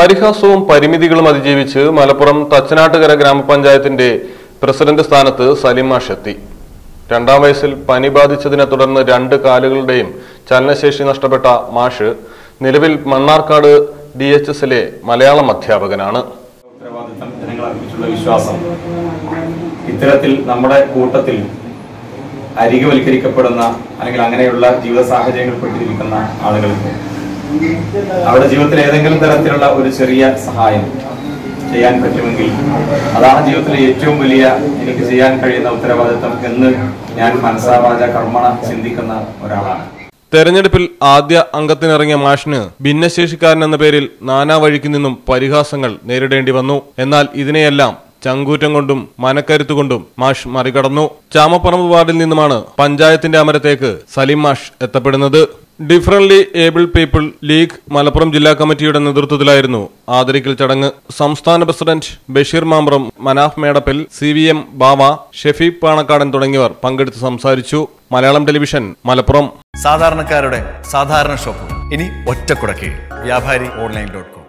പരിഹാസവും പരിമിതികളും അതിജീവിച്ച് മലപ്പുറം തച്ചനാട്ടുകര ഗ്രാമപഞ്ചായത്തിന്റെ പ്രസിഡന്റ് സ്ഥാനത്ത് സലിം മാഷ് എത്തി രണ്ടാം വയസ്സിൽ പനി ബാധിച്ചതിനെ തുടർന്ന് രണ്ട് കാലുകളുടെയും ചലനശേഷി നഷ്ടപ്പെട്ട മാഷ് നിലവിൽ മണ്ണാർക്കാട് ഡി എച്ച് എസിലെ മലയാളം അധ്യാപകനാണ് ഉത്തരവാദിത്തം ജനങ്ങളെ അർപ്പിച്ചുള്ള വിശ്വാസം ഇത്തരത്തിൽ നമ്മുടെ കൂട്ടത്തിൽ അരികവൽക്കരിക്കപ്പെടുന്ന അല്ലെങ്കിൽ അങ്ങനെയുള്ള ജീവിത സാഹചര്യങ്ങളിൽ പെട്ടിരിക്കുന്ന ആളുകൾക്ക് അവരുടെ ജീവിതത്തിൽ ഏതെങ്കിലും തരത്തിലുള്ള ഒരു ചെറിയ സഹായം ചെയ്യാൻ പറ്റുമെങ്കിൽ അതാണ് ജീവിതത്തിലെ ഏറ്റവും വലിയ എനിക്ക് ചെയ്യാൻ കഴിയുന്ന ഉത്തരവാദിത്തം എന്ന് ഞാൻ മനസ്സാവാച കർമ്മണ ചിന്തിക്കുന്ന ഒരാളാണ് തെരഞ്ഞെടുപ്പിൽ ആദ്യ അംഗത്തിനിറങ്ങിയ മാഷിന് ഭിന്നശേഷിക്കാരൻ എന്ന പേരിൽ നാനാ വഴിക്കു നിന്നും പരിഹാസങ്ങൾ നേരിടേണ്ടി വന്നു എന്നാൽ ഇതിനെയെല്ലാം ചങ്കൂറ്റം കൊണ്ടും മനക്കരുത്തുകൊണ്ടും മാഷ് മറികടന്നു ചാമപ്പറമ്പ് വാർഡിൽ നിന്നുമാണ് പഞ്ചായത്തിന്റെ അമരത്തേക്ക് സലീം മാഷ് എത്തപ്പെടുന്നത് differently able people league Malappuram ജില്ലാ കമ്മിറ്റിയുടെ നേതൃത്വത്തിലായിരുന്നു ആദരിക്കൽ ചടങ്ങ് സംസ്ഥാന president Basheer Mambram Manaf Medappil C V M Bava Shefeeq Panakkadan തുടങ്ങിയവർ പങ്കെടുത്ത് സംസാരിച്ചു മലയാളം ടെലിവിഷൻ മലപ്പുറം സാധാരണക്കാരുടെ സാധാരണ ഷോപ്പ് ഇനി ഒറ്റ കുടക്കീഴിൽ വ്യാപാരി ഓൺലൈൻ ഡോട്ട് കോം